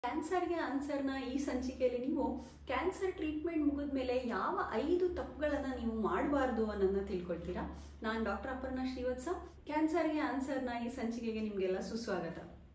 ಕ್ಯಾನ್ಸರ್ಗೆ ಆನ್ಸರ್ನ ಈ ಸಂಚಿಕೆಯಲ್ಲಿ ನೀವು ಕ್ಯಾನ್ಸರ್ ಟ್ರೀಟ್ಮೆಂಟ್ ಮುಗಿದ ಮೇಲೆ ಯಾವ ಐದು ತಪ್ಪುಗಳನ್ನು ನೀವು ಮಾಡಬಾರ್ದು ಅನ್ನೋದನ್ನ ತಿಳ್ಕೊಳ್ತೀರಾ ನಾನು ಡಾಕ್ಟರ್ ಅಪರ್ಣ ಶ್ರೀವತ್ಸ ಕ್ಯಾನ್ಸರ್ಗೆ ಆನ್ಸರ್ನ ಈ ಸಂಚಿಕೆಗೆ ನಿಮಗೆಲ್ಲ ಸುಸ್ವಾಗತ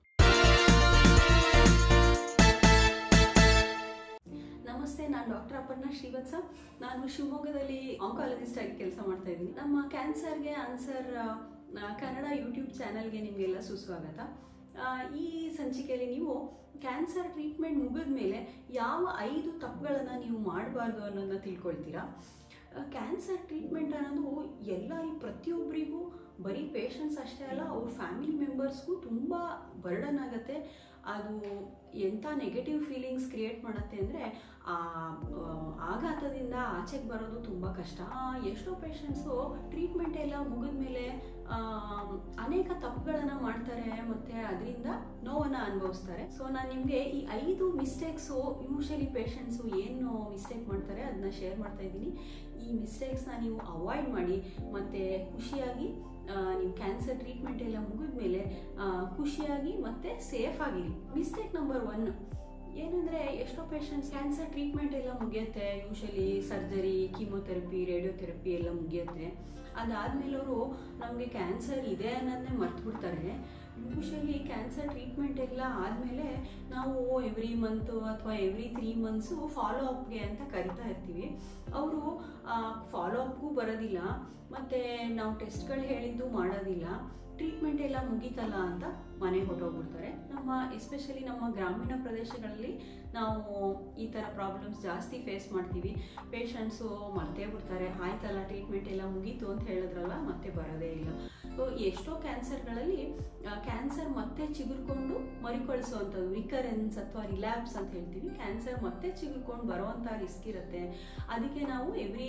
ನಮಸ್ತೆ ನಾನು ಡಾಕ್ಟರ್ ಅಪರ್ಣ ಶ್ರೀವತ್ಸ ನಾನು ಶಿವಮೊಗ್ಗದಲ್ಲಿ ಆಂಕಾಲಜಿಸ್ಟ್ ಆಗಿ ಕೆಲಸ ಮಾಡ್ತಾ ಇದ್ದೀನಿ ನಮ್ಮ ಕ್ಯಾನ್ಸರ್ಗೆ ಆನ್ಸರ್ ಆ, ಕನ್ನಡ ಯೂಟ್ಯೂಬ್ ಚಾನಲ್ಗೆ ನಿಮಗೆಲ್ಲ ಸುಸ್ವಾಗತ ಆ, ಈ ಸಂಚಿಕೆಯಲ್ಲಿ ನೀವು ಕ್ಯಾನ್ಸರ್ ಟ್ರೀಟ್ಮೆಂಟ್ ಮುಗಿದ ಮೇಲೆ ಯಾವ ಐದು ತಪ್ಪುಗಳನ್ನು ನೀವು ಮಾಡಬಾರ್ದು ಅನ್ನೋದನ್ನ ತಿಳ್ಕೊಳ್ತೀರಾ ಕ್ಯಾನ್ಸರ್ ಟ್ರೀಟ್ಮೆಂಟ್ ಅನ್ನೋದು ಎಲ್ಲರಿಗೂ ಪ್ರತಿಯೊಬ್ಬರಿಗೂ ಬರೀ ಪೇಷಂಟ್ಸ್ ಅಷ್ಟೇ ಅಲ್ಲ ಅವ್ರ ಫ್ಯಾಮಿಲಿ ಮೆಂಬರ್ಸ್ಗೂ ತುಂಬ ಬರ್ಡನ್ ಆಗುತ್ತೆ ಅದು ಎಂಥ ನೆಗೆಟಿವ್ ಫೀಲಿಂಗ್ಸ್ ಕ್ರಿಯೇಟ್ ಮಾಡುತ್ತೆ ಅಂದರೆ ಆ ಆ, ಆಘಾತದಿಂದ ಆಚೆಗೆ ಬರೋದು ತುಂಬ ಕಷ್ಟ ಆ, ಎಷ್ಟೋ ಪೇಷಂಟ್ಸು ಟ್ರೀಟ್ಮೆಂಟ್ ಎಲ್ಲ ಮುಗಿದ ಮೇಲೆ ಅನೇಕ ತಪ್ಪುಗಳನ್ನು ಮಾಡ್ತಾರೆ ಮತ್ತು ಅದರಿಂದ ನೋವನ್ನು ಅನುಭವಿಸ್ತಾರೆ ಸೊ ನಾನು ನಿಮಗೆ ಈ ಐದು ಮಿಸ್ಟೇಕ್ಸು ಯೂಶಲಿ ಪೇಷಂಟ್ಸು ಏನು ಮಿಸ್ಟೇಕ್ ಮಾಡ್ತಾರೆ ಅದನ್ನ ಶೇರ್ ಮಾಡ್ತಾ ಇದ್ದೀನಿ ಈ ಮಿಸ್ಟೇಕ್ಸ್ನ ನೀವು ಅವಾಯ್ಡ್ ಮಾಡಿ ಮತ್ತು ಖುಷಿಯಾಗಿ ಆ, ನೀವು ಕ್ಯಾನ್ಸರ್ ಟ್ರೀಟ್ಮೆಂಟ್ ಎಲ್ಲ ಮುಗಿದ ಮೇಲೆ ಖುಷಿಯಾಗಿ ಮತ್ತು ಸೇಫ್ ಆಗಿರಿ ಮಿಸ್ಟೇಕ್ ನಂಬರ್ ಒನ್ ಏನಂದರೆ ಎಷ್ಟೋ ಪೇಷಂಟ್ಸ್ ಕ್ಯಾನ್ಸರ್ ಟ್ರೀಟ್ಮೆಂಟ್ ಎಲ್ಲ ಮುಗಿಯುತ್ತೆ ಯೂಶಲಿ ಸರ್ಜರಿ ಕೀಮೊಥೆರಪಿ ರೇಡಿಯೋಥೆರಪಿ ಎಲ್ಲ ಮುಗಿಯುತ್ತೆ ಅದಾದಮೇಲೆ ಅವರು ನಮಗೆ ಕ್ಯಾನ್ಸರ್ ಇದೆ ಅನ್ನೋದನ್ನೇ ಮರ್ತ್ಬಿಡ್ತಾರೆ ಯೂಶಲಿ ಕ್ಯಾನ್ಸರ್ ಟ್ರೀಟ್ಮೆಂಟ್ ಎಲ್ಲ ಆದಮೇಲೆ ನಾವು ಎವ್ರಿ ಮಂತು ಅಥವಾ ಎವ್ರಿ ತ್ರೀ ಮಂತ್ಸು ಫಾಲೋ ಅಪ್ಗೆ ಅಂತ ಕರಿತಾ ಇರ್ತೀವಿ ಅವರು ಫಾಲೋ ಅಪ್ಗೂ ಬರೋದಿಲ್ಲ ಮತ್ತು ನಾವು ಟೆಸ್ಟ್ಗಳು ಹೇಳಿದ್ದು ಮಾಡೋದಿಲ್ಲ ಟ್ರೀಟ್ಮೆಂಟ್ ಎಲ್ಲ ಮುಗೀತಲ್ಲ ಅಂತ ಮನೆಗೆ ಹೊರಟೋಗ್ಬಿಡ್ತಾರೆ ನಮ್ಮ ಎಸ್ಪೆಷಲಿ ನಮ್ಮ ಗ್ರಾಮೀಣ ಪ್ರದೇಶಗಳಲ್ಲಿ ನಾವು ಈ ಥರ ಪ್ರಾಬ್ಲಮ್ಸ್ ಜಾಸ್ತಿ ಫೇಸ್ ಮಾಡ್ತೀವಿ ಪೇಷಂಟ್ಸು ಮರ್ತೇ ಬಿಡ್ತಾರೆ ಆಯ್ತಲ್ಲ ಟ್ರೀಟ್ಮೆಂಟ್ ಎಲ್ಲ ಮುಗೀತು ಅಂತ ಹೇಳಿದ್ರಲ್ಲ ಮತ್ತೆ ಬರೋದೇ ಇಲ್ಲ ಸೊ ಎಷ್ಟೋ ಕ್ಯಾನ್ಸರ್ಗಳಲ್ಲಿ ಕ್ಯಾನ್ಸರ್ ಮತ್ತೆ ಚಿಗುರ್ಕೊಂಡು ಮರಿಕೊಳಿಸುವಂಥದ್ದು ರಿಕರೆನ್ಸ್ ಅಥವಾ ರಿಲ್ಯಾಪ್ಸ್ ಅಂತ ಹೇಳ್ತೀವಿ ಕ್ಯಾನ್ಸರ್ ಮತ್ತೆ ಚಿಗುರ್ಕೊಂಡು ಬರುವಂಥ ರಿಸ್ಕ್ ಇರುತ್ತೆ ಅದಕ್ಕೆ ನಾವು ಎವ್ರಿ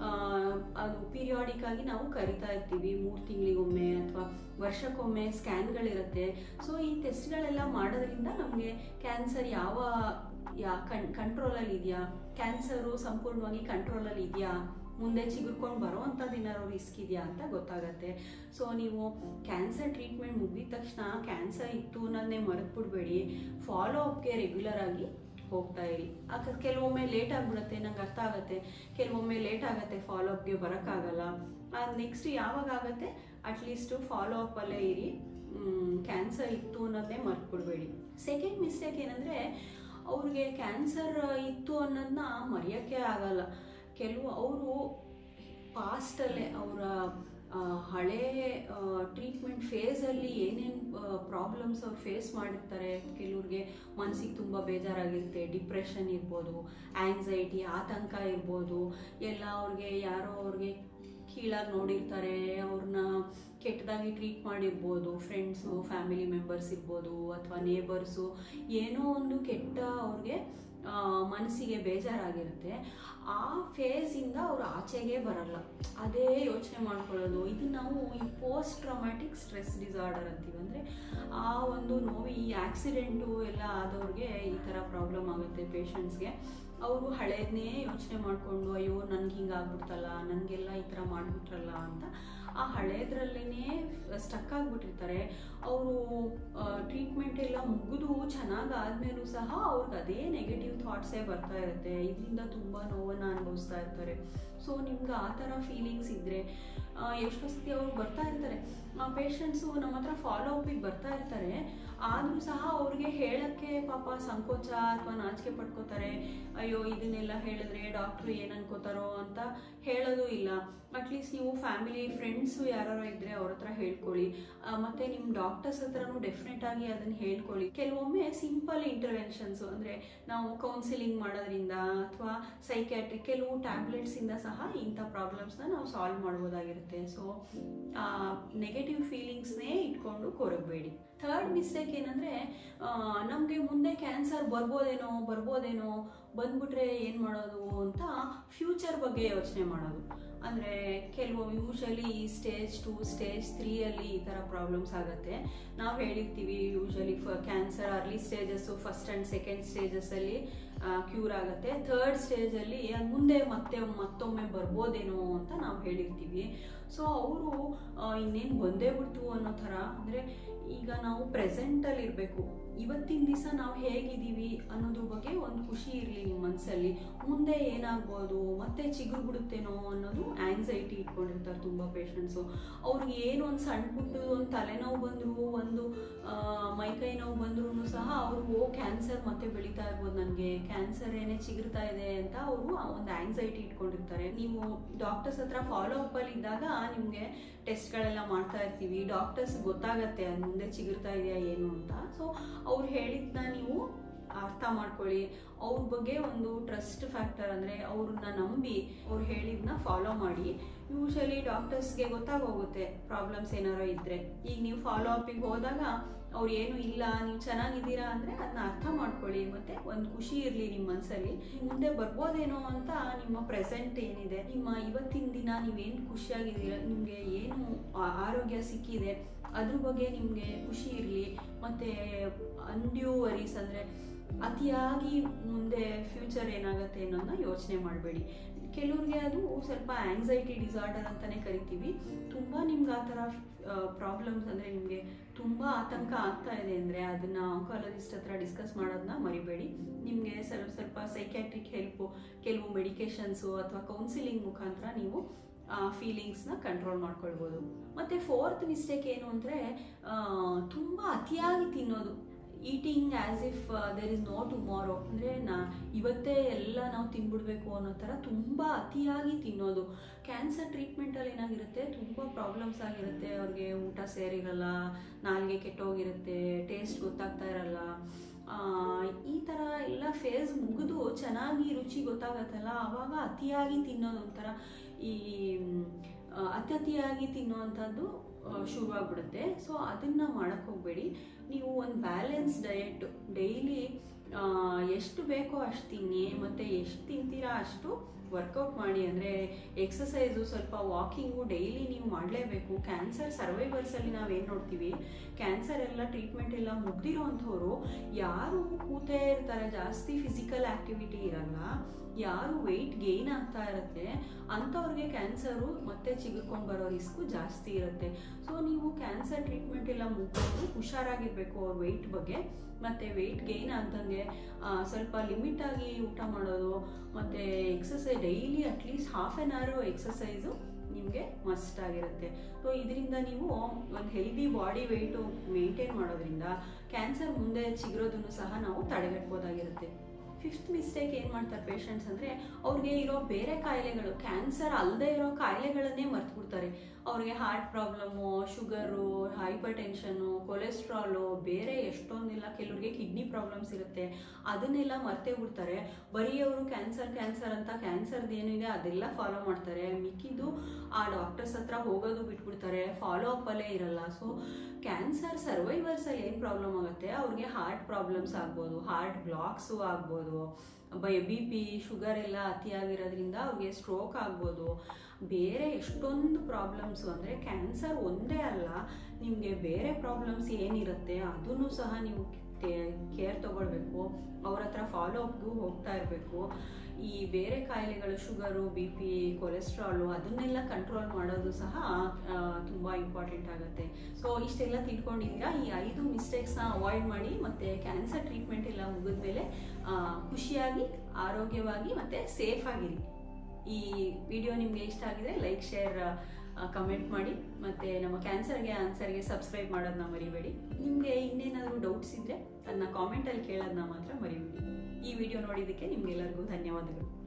ಅದು ಪೀರಿಯಾಡಿಕ್ ಆಗಿ ನಾವು ಕರಿತಾ ಇರ್ತೀವಿ ಮೂರು ತಿಂಗಳಿಗೊಮ್ಮೆ ಅಥವಾ ವರ್ಷಕ್ಕೊಮ್ಮೆ ಸ್ಕ್ಯಾನ್ಗಳಿರುತ್ತೆ ಸೊ ಈ ಟೆಸ್ಟ್ಗಳೆಲ್ಲ ಮಾಡೋದ್ರಿಂದ ನಮಗೆ ಕ್ಯಾನ್ಸರ್ ಯಾವ ಯಾ ಕಣ್ ಕಂಟ್ರೋಲಲ್ಲಿ ಇದೆಯಾ ಕ್ಯಾನ್ಸರು ಸಂಪೂರ್ಣವಾಗಿ ಕಂಟ್ರೋಲಲ್ಲಿ ಇದೆಯಾ ಮುಂದೆ ಚಿಗುರ್ಕೊಂಡು ಬರೋವಂಥದ್ದು ಏನಾದ್ರು ರಿಸ್ಕ್ ಇದೆಯಾ ಅಂತ ಗೊತ್ತಾಗತ್ತೆ ಸೊ ನೀವು ಕ್ಯಾನ್ಸರ್ ಟ್ರೀಟ್ಮೆಂಟ್ ಮುಗಿದ ತಕ್ಷಣ ಕ್ಯಾನ್ಸರ್ ಇತ್ತು ಅನ್ನೋದನ್ನೇ ಮರೆತುಬಿಡ್ಬೇಡಿ ಫಾಲೋ ಅಪ್ಗೆ ರೆಗ್ಯುಲರ್ ಆಗಿ ಹೋಗ್ತಾ ಇರಿ ಯಾಕಂದ್ರೆ ಕೆಲವೊಮ್ಮೆ ಲೇಟ್ ಆಗಿಬಿಡುತ್ತೆ ನಂಗೆ ಅರ್ಥ ಆಗುತ್ತೆ ಕೆಲವೊಮ್ಮೆ ಲೇಟ್ ಆಗುತ್ತೆ ಫಾಲೋ ಅಪ್ಗೆ ಬರೋಕ್ಕಾಗಲ್ಲ ಅದು ನೆಕ್ಸ್ಟ್ ಯಾವಾಗ ಆಗುತ್ತೆ ಅಟ್ಲೀಸ್ಟು ಫಾಲೋ ಅಪ್ಪಲ್ಲೇ ಇರಿ ಕ್ಯಾನ್ಸರ್ ಇತ್ತು ಅನ್ನೋದನ್ನೇ ಮರ್ತ್ಬಿಡ್ಬೇಡಿ ಸೆಕೆಂಡ್ ಮಿಸ್ಟೇಕ್ ಏನಂದರೆ ಅವ್ರಿಗೆ ಕ್ಯಾನ್ಸರ್ ಇತ್ತು ಅನ್ನೋದನ್ನ ಮರೆಯೋಕ್ಕೆ ಆಗಲ್ಲ ಕೆಲವು ಅವರು ಪಾಸ್ಟಲ್ಲೇ ಅವರ ಹಳೇ ಟ್ರೀಟ್ಮೆಂಟ್ ಫೇಸಲ್ಲಿ ಏನೇನು ಪ್ರಾಬ್ಲಮ್ಸ್ ಅವ್ರು ಫೇಸ್ ಮಾಡಿರ್ತಾರೆ ಕೆಲವ್ರಿಗೆ ಮನಸ್ಸಿಗೆ ತುಂಬ ಬೇಜಾರಾಗಿರುತ್ತೆ ಡಿಪ್ರೆಷನ್ ಇರ್ಬೋದು ಆ್ಯಂಗ್ಸೈಟಿ ಆತಂಕ ಇರ್ಬೋದು ಎಲ್ಲ ಅವ್ರಿಗೆ ಯಾರೋ ಅವ್ರಿಗೆ ಕೀಳಾಗಿ ನೋಡಿರ್ತಾರೆ ಅವ್ರನ್ನ ಕೆಟ್ಟದಾಗಿ ಟ್ರೀಟ್ ಮಾಡಿರ್ಬೋದು ಫ್ರೆಂಡ್ಸು ಫ್ಯಾಮಿಲಿ ಮೆಂಬರ್ಸ್ ಇರ್ಬೋದು ಅಥವಾ ನೇಬರ್ಸು ಏನೋ ಒಂದು ಕೆಟ್ಟ ಅವ್ರಿಗೆ ಮನಸ್ಸಿಗೆ ಬೇಜಾರಾಗಿರುತ್ತೆ ಆ ಫೇಸಿಂದ ಅವರು ಆಚೆಗೆ ಬರಲ್ಲ ಅದೇ ಯೋಚನೆ ಮಾಡ್ಕೊಳ್ಳೋದು ಇದು ನಾವು ಈ ಪೋಸ್ಟ್ ಟ್ರಾಮ್ಯಾಟಿಕ್ ಸ್ಟ್ರೆಸ್ ಡಿಸಾರ್ಡರ್ ಅಂತೀವಿ ಅಂದರೆ ಆ ಒಂದು ನೋವು ಈ ಆಕ್ಸಿಡೆಂಟು ಎಲ್ಲ ಆದವ್ರಿಗೆ ಈ ಥರ ಪ್ರಾಬ್ಲಮ್ ಆಗುತ್ತೆ ಪೇಷಂಟ್ಸ್ಗೆ ಅವರು ಹಳೇದನ್ನೇ ಯೋಚನೆ ಮಾಡಿಕೊಂಡು ಅಯ್ಯೋ ನನ್ಗೆ ಹಿಂಗೆ ಆಗ್ಬಿಡ್ತಲ್ಲ ನನಗೆಲ್ಲ ಈ ಥರ ಮಾಡಿಬಿಟ್ರಲ್ಲ ಅಂತ ಆ ಹಳೇದ್ರಲ್ಲೇ ಸ್ಟಕ್ ಆಗಿಬಿಟ್ಟಿರ್ತಾರೆ ಅವರು ಟ್ರೀಟ್ಮೆಂಟ್ ಎಲ್ಲ ಮುಗಿದು ಚೆನ್ನಾಗಿ ಆದಮೇಲೂ ಸಹ ಅವ್ರಿಗೆ ಅದೇ ನೆಗೆಟಿವ್ ಥಾಟ್ಸೇ ಬರ್ತಾ ಇರುತ್ತೆ ಇದರಿಂದ ತುಂಬ ನೋವನ್ನು ಅನುಭವಿಸ್ತಾ ಇರ್ತಾರೆ ಸೊ ನಿಮ್ಗೆ ಆ ಥರ ಫೀಲಿಂಗ್ಸ್ ಇದ್ದರೆ ಎಷ್ಟೋ ಸತಿ ಅವ್ರು ಬರ್ತಾ ಇರ್ತಾರೆ ಪೇಷಂಟ್ಸು ನಮ್ಮ ಹತ್ರ ಫಾಲೋ ಅಪಿಗೆ ಬರ್ತಾ ಇರ್ತಾರೆ ಆದರೂ ಸಹ ಅವ್ರಿಗೆ ಹೇಳೋಕ್ಕೆ ಪಾಪ ಸಂಕೋಚ ಅಥವಾ ನಾಚಿಕೆ ಪಡ್ಕೋತಾರೆ ಅಯ್ಯೋ ಇದನ್ನೆಲ್ಲ ಹೇಳಿದ್ರೆ ಡಾಕ್ಟ್ರು ಏನು ಅನ್ಕೋತಾರೋ ಅಂತ ಹೇಳೋದು ಇಲ್ಲ ಅಟ್ಲೀಸ್ಟ್ ನೀವು ಫ್ಯಾಮಿಲಿ ಫ್ರೆಂಡ್ಸು ಯಾರು ಇದ್ದರೆ ಅವ್ರ ಹತ್ರ ಹೇಳ್ಕೊಳ್ಳಿ ಮತ್ತು ನಿಮ್ಮ ಡಾಕ್ಟರ್ಸ್ ಹತ್ರನೂ ಡೆಫಿನೆಟ್ ಆಗಿ ಅದನ್ನು ಹೇಳ್ಕೊಳ್ಳಿ ಕೆಲವೊಮ್ಮೆ ಸಿಂಪಲ್ ಇಂಟರ್ವೆನ್ಷನ್ಸು ಅಂದರೆ ನಾವು ಕೌನ್ಸಿಲಿಂಗ್ ಮಾಡೋದ್ರಿಂದ ಅಥವಾ ಸೈಕ್ಯಾಟ್ರಿಕ್ ಕೆಲವು ಟ್ಯಾಬ್ಲೆಟ್ಸಿಂದ ಸಹ ಇಂಥ ಪ್ರಾಬ್ಲಮ್ಸ್ನ ನಾವು ಸಾಲ್ವ್ ಮಾಡ್ಬೋದಾಗಿರುತ್ತೆ ಸೊ ನೆಗೆಟಿವ್ ಫೀಲಿಂಗ್ಸ್ನೇ ಇಟ್ಕೊಂಡು ಕೊರಗಬೇಡಿ ಥರ್ಡ್ ಮಿಸ್ಟೇಕ್ ಏನಂದರೆ ನಮಗೆ ಮುಂದೆ ಕ್ಯಾನ್ಸರ್ ಬರ್ಬೋದೇನೋ ಬರ್ಬೋದೇನೋ ಬಂದ್ಬಿಟ್ರೆ ಏನು ಮಾಡೋದು ಅಂತ ಫ್ಯೂಚರ್ ಬಗ್ಗೆ ಯೋಚನೆ ಮಾಡೋದು ಅಂದರೆ ಕೆಲವು ಯೂಶಲಿ ಸ್ಟೇಜ್ ಟು ಸ್ಟೇಜ್ ತ್ರೀಯಲ್ಲಿ ಈ ಥರ ಪ್ರಾಬ್ಲಮ್ಸ್ ಆಗುತ್ತೆ ನಾವು ಹೇಳಿರ್ತೀವಿ ಯೂಶಲಿ ಫ cancer early stages first and second ಸ್ಟೇಜಸ್ಸಲ್ಲಿ ಕ್ಯೂರ್ ಆಗುತ್ತೆ ಥರ್ಡ್ ಸ್ಟೇಜಲ್ಲಿ ಮುಂದೆ ಮತ್ತೆ ಮತ್ತೊಮ್ಮೆ ಬರ್ಬೋದೇನೋ ಅಂತ ನಾವು ಹೇಳಿರ್ತೀವಿ ಸೊ ಅವರು ಇನ್ನೇನು ಬಂದೇ ಬಿಡ್ತು ಅನ್ನೋ ಥರ ಅಂದರೆ ಈಗ ನಾವು ಪ್ರೆಸೆಂಟಲ್ಲಿ ಇರಬೇಕು ಇವತ್ತಿನ ದಿವಸ ನಾವು ಹೇಗಿದ್ದೀವಿ ಅನ್ನೋದ್ರ ಬಗ್ಗೆ ಒಂದು ಖುಷಿ ಇರಲಿ ನಿಮ್ಮ ಮನಸ್ಸಲ್ಲಿ ಮುಂದೆ ಏನಾಗ್ಬೋದು ಮತ್ತೆ ಚಿಗುರು ಬಿಡುತ್ತೇನೋ ಅನ್ನೋದು ಆಂಗ್ಸೈಟಿ ಇಟ್ಕೊಂಡಿರ್ತಾರೆ ತುಂಬ ಪೇಷಂಟ್ಸು ಅವ್ರಿಗೆ ಏನು ಒಂದು ಸಣ್ಣ ಪುಟ್ಟದು ಒಂದು ತಲೆನೋವು ಬಂದರು ಒಂದು ಆ, ಮೈಕೈ ನೋವು ಬಂದ್ರೂ ಸಹ ಅವರು ಓ ಕ್ಯಾನ್ಸರ್ ಮತ್ತೆ ಬೆಳೀತಾ ಇರ್ಬೋದು ನನಗೆ ಕ್ಯಾನ್ಸರ್ ಏನೇ ಚಿಗುರ್ತಾ ಇದೆ ಅಂತ ಅವರು ಒಂದು ಆಂಗ್ಸೈಟಿ ಇಟ್ಕೊಂಡಿರ್ತಾರೆ ನೀವು ಡಾಕ್ಟರ್ಸ್ ಹತ್ರ ಫಾಲೋ ಅಪ್ ಅಲ್ಲಿ ಇದ್ದಾಗ ನಿಮಗೆ ಟೆಸ್ಟ್ಗಳೆಲ್ಲ ಮಾಡ್ತಾ ಇರ್ತೀವಿ ಡಾಕ್ಟರ್ಸ್ ಗೊತ್ತಾಗತ್ತೆ ಅದು ಮುಂದೆ ಚಿಗುರ್ತಾ ಇದೆಯಾ ಏನು ಅಂತ ಸೊ ಅವ್ರು ಹೇಳಿದ್ನ ನೀವು ಅರ್ಥ ಮಾಡ್ಕೊಳ್ಳಿ ಅವ್ರ ಬಗ್ಗೆ ಒಂದು ಟ್ರಸ್ಟ್ ಫ್ಯಾಕ್ಟರ್ ಅಂದರೆ ಅವ್ರನ್ನ ನಂಬಿ ಅವ್ರು ಹೇಳಿದ್ನ ಫಾಲೋ ಮಾಡಿ ಯೂಶಲಿ ಡಾಕ್ಟರ್ಸ್ಗೆ ಗೊತ್ತಾಗೋಗುತ್ತೆ ಪ್ರಾಬ್ಲಮ್ಸ್ ಏನಾರೋ ಇದ್ದರೆ ಈಗ ನೀವು ಫಾಲೋ ಅಪ್ಪಿಗೆ ಹೋದಾಗ ಅವ್ರು ಏನು ಇಲ್ಲ ನೀವು ಚೆನ್ನಾಗಿದ್ದೀರಾ ಅಂದರೆ ಅದನ್ನ ಅರ್ಥ ಮಾಡ್ಕೊಳ್ಳಿ ಮತ್ತು ಒಂದು ಖುಷಿ ಇರಲಿ ನಿಮ್ಮ ಮನಸ್ಸಲ್ಲಿ ಮುಂದೆ ಬರ್ಬೋದೇನೋ ಅಂತ ನಿಮ್ಮ ಪ್ರೆಸೆಂಟ್ ಏನಿದೆ ನಿಮ್ಮ ಇವತ್ತಿನ ದಿನ ನೀವೇನು ಖುಷಿಯಾಗಿದ್ದೀರಾ ನಿಮಗೆ ಏನು ಆ- ಆರೋಗ್ಯ ಸಿಕ್ಕಿದೆ ಅದ್ರ ಬಗ್ಗೆ ನಿಮಗೆ ಖುಷಿ ಇರಲಿ ಮತ್ತು ಅನ್ಡ್ಯೂ ವರೀಸ್ ಅಂದರೆ ಅತಿಯಾಗಿ ಮುಂದೆ ಫ್ಯೂಚರ್ ಏನಾಗುತ್ತೆ ಅನ್ನೋದನ್ನ ಯೋಚನೆ ಮಾಡಬೇಡಿ ಕೆಲವ್ರಿಗೆ ಅದು ಸ್ವಲ್ಪ ಆಂಗ್ಸೈಟಿ ಡಿಸಾರ್ಡರ್ ಅಂತಲೇ ಕರಿತೀವಿ ತುಂಬ ನಿಮ್ಗೆ ಆ ಥರ ಪ್ರಾಬ್ಲಮ್ಸ್ ಅಂದರೆ ನಿಮಗೆ ತುಂಬ ಆತಂಕ ಆಗ್ತಾ ಇದೆ ಅಂದರೆ ಅದನ್ನು ಆಂಕಾಲಜಿಸ್ಟ್ ಹತ್ರ ಡಿಸ್ಕಸ್ ಮಾಡೋದನ್ನ ಮರಿಬೇಡಿ ನಿಮಗೆ ಸ್ವಲ್ಪ ಸ್ವಲ್ಪ ಸೈಕ್ಯಾಟ್ರಿಕ್ ಹೆಲ್ಪು ಕೆಲವು ಮೆಡಿಕೇಶನ್ಸು ಅಥವಾ ಕೌನ್ಸಿಲಿಂಗ್ ಮುಖಾಂತರ ನೀವು ಫೀಲಿಂಗ್ಸ್ನ ಕಂಟ್ರೋಲ್ ಮಾಡ್ಕೊಳ್ಬೋದು ಮತ್ತು ಫೋರ್ತ್ ಮಿಸ್ಟೇಕ್ ಏನು ಅಂದರೆ ತುಂಬ ಅತಿಯಾಗಿ ತಿನ್ನೋದು eating as if there is no tomorrow ಅಂದರೆ ನಾ ಇವತ್ತೇ ಎಲ್ಲ ನಾವು ತಿನ್ಬಿಡ್ಬೇಕು ಅನ್ನೋ ಥರ ತುಂಬ ಅತಿಯಾಗಿ ತಿನ್ನೋದು ಕ್ಯಾನ್ಸರ್ ಟ್ರೀಟ್ಮೆಂಟಲ್ಲಿ ಏನಾಗಿರುತ್ತೆ ತುಂಬ ಪ್ರಾಬ್ಲಮ್ಸ್ ಆಗಿರುತ್ತೆ ಅವ್ರಿಗೆ ಊಟ ಸೇರಿರಲ್ಲ ನಾಲ್ಗೆ ಕೆಟ್ಟೋಗಿರುತ್ತೆ ಟೇಸ್ಟ್ ಗೊತ್ತಾಗ್ತಾ ಇರಲ್ಲ ಆ, ಈ ಥರ ಎಲ್ಲ ಫೇಸ್ ಮುಗಿದು ಚೆನ್ನಾಗಿ ರುಚಿ ಗೊತ್ತಾಗತ್ತಲ್ಲ ಆವಾಗ ಅತಿಯಾಗಿ ತಿನ್ನೋದು ಒಂಥರ ಈ ಮ್, ಆ, ಅತ್ಯತಿಯಾಗಿ ತಿನ್ನುವಂಥದ್ದು ಶುರುವಾಗ್ಬಿಡುತ್ತೆ ಸೊ ಅದನ್ನು ಮಾಡೋಕ್ಕೆ ಹೋಗಬೇಡಿ ನೀವು ಒಂದು ಬ್ಯಾಲೆನ್ಸ್ ಡಯಟ್ ಡೈಲಿ ಎಷ್ಟು ಬೇಕೋ ಅಷ್ಟು ತಿನ್ನಿ ಮತ್ತು ಎಷ್ಟು ತಿಂತೀರಾ ಅಷ್ಟು ವರ್ಕೌಟ್ ಮಾಡಿ ಅಂದರೆ ಎಕ್ಸಸೈಸು ಸ್ವಲ್ಪ ವಾಕಿಂಗು ಡೈಲಿ ನೀವು ಮಾಡಲೇಬೇಕು ಕ್ಯಾನ್ಸರ್ ಸರ್ವೈವರ್ಸಲ್ಲಿ ನಾವೇನು ನೋಡ್ತೀವಿ ಕ್ಯಾನ್ಸರ್ ಎಲ್ಲ ಟ್ರೀಟ್ಮೆಂಟ್ ಎಲ್ಲ ಮುಗ್ದಿರೋಂಥವ್ರು ಯಾರು ಕೂತೇ ಇರ್ತಾರೆ ಜಾಸ್ತಿ ಫಿಸಿಕಲ್ ಆ್ಯಕ್ಟಿವಿಟಿ ಇರಲ್ಲ ಯಾರು ವೆಯ್ಟ್ ಗೇನ್ ಆಗ್ತಾ ಇರುತ್ತೆ ಅಂಥವ್ರಿಗೆ ಕ್ಯಾನ್ಸರು ಮತ್ತೆ ಚಿಗುರ್ಕೊಂಡು ಬರೋ ರಿಸ್ಕು ಜಾಸ್ತಿ ಇರುತ್ತೆ ಸೊ ನೀವು ಕ್ಯಾನ್ಸರ್ ಟ್ರೀಟ್ಮೆಂಟ್ ಎಲ್ಲ ಮುಗಿದು ಹುಷಾರಾಗಿರ್ಬೇಕು ಅವ್ರ ವೆಯ್ಟ್ ಬಗ್ಗೆ ಮತ್ತು ವೆಯ್ಟ್ ಗೇನ್ ಆಗ್ದಂಗೆ ಆ, ಸ್ವಲ್ಪ ಲಿಮಿಟಾಗಿ ಊಟ ಮಾಡೋದು ಮತ್ತು exercise daily at least half an hour exercise ನಿಮಗೆ ಮಸ್ಟ್ ಆಗಿರುತ್ತೆ ಸೊ ಇದರಿಂದ ನೀವು ಒಂದು ಹೆಲ್ದಿ ಬಾಡಿ ವೆಯ್ಟು ಮೇಂಟೈನ್ ಮಾಡೋದ್ರಿಂದ ಕ್ಯಾನ್ಸರ್ ಮುಂದೆ ಚಿಗುರೋದನ್ನು ಸಹ ನಾವು ತಡೆಗಟ್ಬೋದಾಗಿರುತ್ತೆ ಫಿಫ್ತ್ ಮಿಸ್ಟೇಕ್ ಏನು ಮಾಡ್ತಾರೆ ಪೇಷಂಟ್ಸ್ ಅಂದರೆ ಅವ್ರಿಗೆ ಇರೋ ಬೇರೆ ಕಾಯಿಲೆಗಳು ಕ್ಯಾನ್ಸರ್ ಅಲ್ಲದೆ ಇರೋ ಕಾಯಿಲೆಗಳನ್ನೇ ಮರ್ತ್ಬಿಡ್ತಾರೆ ಅವ್ರಿಗೆ heart problem sugar hypertension cholesterol ಬೇರೆ ಎಷ್ಟೊಂದಿಲ್ಲ ಕೆಲವ್ರಿಗೆ ಕಿಡ್ನಿ ಪ್ರಾಬ್ಲಮ್ಸ್ ಇರುತ್ತೆ ಅದನ್ನೆಲ್ಲ ಮರ್ತೇ ಬಿಡ್ತಾರೆ ಬರೀ ಅವರು ಕ್ಯಾನ್ಸರ್ ಕ್ಯಾನ್ಸರ್ ಅಂತ ಕ್ಯಾನ್ಸರ್ದು ಏನಿದೆ ಅದೆಲ್ಲ ಫಾಲೋ ಮಾಡ್ತಾರೆ ಮಿಕ್ಕಿದ್ದು ಆ ಡಾಕ್ಟರ್ಸ್ ಹತ್ರ ಹೋಗೋದು ಬಿಟ್ಬಿಡ್ತಾರೆ ಫಾಲೋ ಅಪ್ಪಲ್ಲೇ ಇರಲ್ಲ ಸೊ ಕ್ಯಾನ್ಸರ್ ಸರ್ವೈವರ್ಸಲ್ಲಿ ಏನು ಪ್ರಾಬ್ಲಮ್ ಆಗುತ್ತೆ ಅವ್ರಿಗೆ ಹಾರ್ಟ್ ಪ್ರಾಬ್ಲಮ್ಸ್ ಆಗ್ಬೋದು ಹಾರ್ಟ್ ಬ್ಲಾಕ್ಸು ಆಗ್ಬೋದು ಬೈ ಬಿ ಪಿ ಶುಗರ್ ಎಲ್ಲ ಅತಿಯಾಗಿರೋದ್ರಿಂದ ಅವ್ರಿಗೆ ಸ್ಟ್ರೋಕ್ ಆಗ್ಬೋದು ಬೇರೆ ಎಷ್ಟೊಂದು ಪ್ರಾಬ್ಲಮ್ಸು ಅಂದರೆ ಕ್ಯಾನ್ಸರ್ ಒಂದೇ ಅಲ್ಲ ನಿಮಗೆ ಬೇರೆ ಪ್ರಾಬ್ಲಮ್ಸ್ ಏನಿರುತ್ತೆ ಅದನ್ನು ಸಹ ನೀವು ಕೇರ್ ತಗೊಳ್ಬೇಕು ಅವ್ರ ಹತ್ರ ಫಾಲೋ ಅಪ್ಗೂ ಹೋಗ್ತಾ ಇರಬೇಕು ಈ ಬೇರೆ ಕಾಯಿಲೆಗಳು ಶುಗರು ಬಿ ಪಿ ಕೊಲೆಸ್ಟ್ರಾಲು ಅದನ್ನೆಲ್ಲ ಕಂಟ್ರೋಲ್ ಮಾಡೋದು ಸಹ ತುಂಬ ಇಂಪಾರ್ಟೆಂಟ್ ಆಗುತ್ತೆ ಸೊ ಇಷ್ಟೆಲ್ಲ ತಿಳ್ಕೊಂಡಿದ್ದೀರಾ ಈ ಐದು ಮಿಸ್ಟೇಕ್ಸ್ನ ಅವಾಯ್ಡ್ ಮಾಡಿ ಮತ್ತು ಕ್ಯಾನ್ಸರ್ ಟ್ರೀಟ್ಮೆಂಟ್ ಎಲ್ಲ ಮುಗಿದ್ಮೇಲೆ ಆ, ಖುಷಿಯಾಗಿ ಆರೋಗ್ಯವಾಗಿ ಮತ್ತು ಸೇಫ್ ಆಗಿರಿ ಈ ವಿಡಿಯೋ ನಿಮಗೆ ಇಷ್ಟ ಆಗಿದೆ ಲೈಕ್ ಶೇರ್ ಕಮೆಂಟ್ ಮಾಡಿ ಮತ್ತು ನಮ್ಮ ಕ್ಯಾನ್ಸರ್ಗೆ ಆನ್ಸರ್ಗೆ ಸಬ್ಸ್ಕ್ರೈಬ್ ಮಾಡೋದನ್ನ ಮರಿಬೇಡಿ ನಿಮಗೆ ಇನ್ನೇನಾದರೂ ಡೌಟ್ಸ್ ಇದ್ದರೆ ಅದನ್ನ ಕಾಮೆಂಟಲ್ಲಿ ಕೇಳೋದನ್ನ ಮಾತ್ರ ಮರಿಬೇಡಿ ಈ ವಿಡಿಯೋ ನೋಡಿದ್ದಕ್ಕೆ ನಿಮಗೆಲ್ಲರಿಗೂ ಧನ್ಯವಾದಗಳು